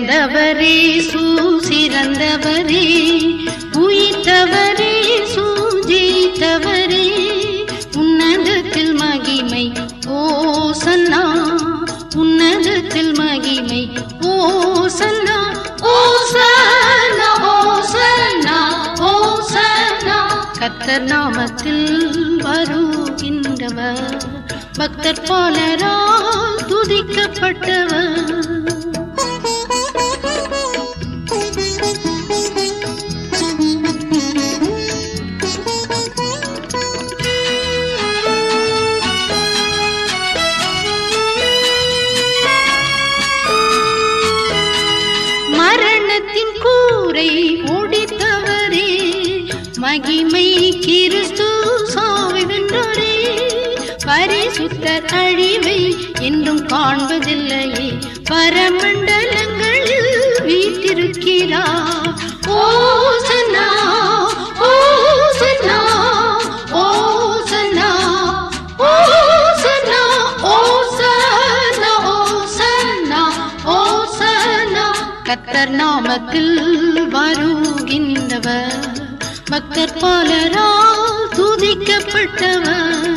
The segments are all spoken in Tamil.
பிறந்தவரே சிறந்தவரே உயிர்த்தவரே சூஜித்தவரே உன்னதத்தில் மகிமை ஓ சன்னா உன்னதத்தில் மகிமை ஓ சன்னா ஓ சன்னா ஓ சன்னா ஓ சன்னா கத்தர் நாமத்தில் வருகின்றவர் பக்தர் பாலரால் துதிக்கப்பட்டவர் மரணத்தின் கூரை ஓடித்தவரே மகிமை கிறிஸ்து சாவி வென்றோரே பரிசுத்தர் அழிவை என்றும் காண்பதில்லையே பரமண்டலங்களில் வீட்டிருக்கிறார் ஓ சன்னா ஓ சன்னா ஓ சன்னா ஓ சன்னா ஓ சன்னா ஓ சன்னா ஓ சன்னா கத்தர் நாமத்தில் வருகின்றவர் பக்தர் பாலரால் துதிக்கப்பட்டவர்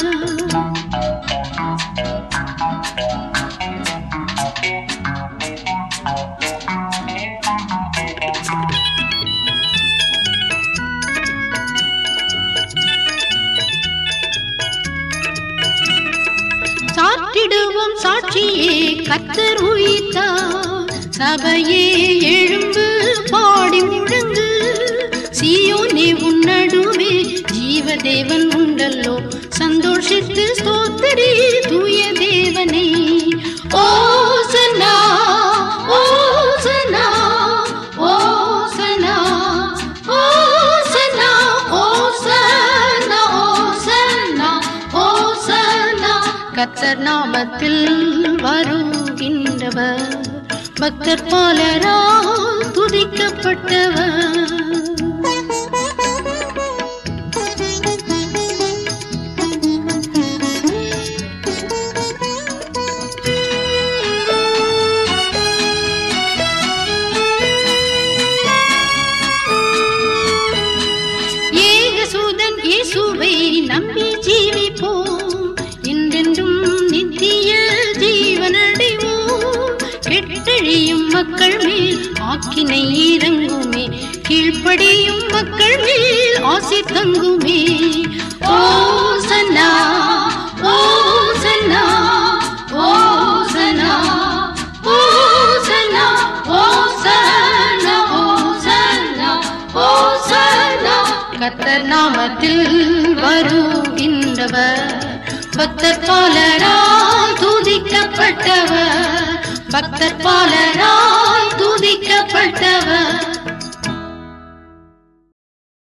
சாற்றிடுவோம் சாட்சியே கத்தர் உயிர்த்தார் சபையே எழும்பு பாடி முழங்கு சியோனே உன் நடுவே ஜீவதேவன் உண்டல்லோ சந்தோஷித்து ஸ்தோத்திரி தூய தேவனே ஓ சனா ஓ சனா ஓ சனா ஓ சனா ஓ சனா ஓ சனா ஓ சனா கத்தர் நாமத்தில் வருகின்றவர் பக்தர் பாலரால் துதிக்கப்பட்டவர் ஏகசூதன் இயேசுவை நம்பி ஜீவிப்போம் என்றென்றும் நித்திய ஜீவனடைவோம் கெட்டழியும் மக்கள் மேல் ஆக்கினை இறங்குமே கீழ்ப்படியும் மக்கள் மேல் ஆசி தங்குமே ஓ சன்னா ஓ சன்னா ஓ சன்னா ஓ சன்னா ஓ சன்னா ஓ சன்னா ஓ சன்னா கத்தர் நாமத்தில் வருகின்றவர் பக்தர் பாலரால் துதிக்கப்பட்டவர் பக்தர் பாலரால் துதிக்கப்பட்டவர்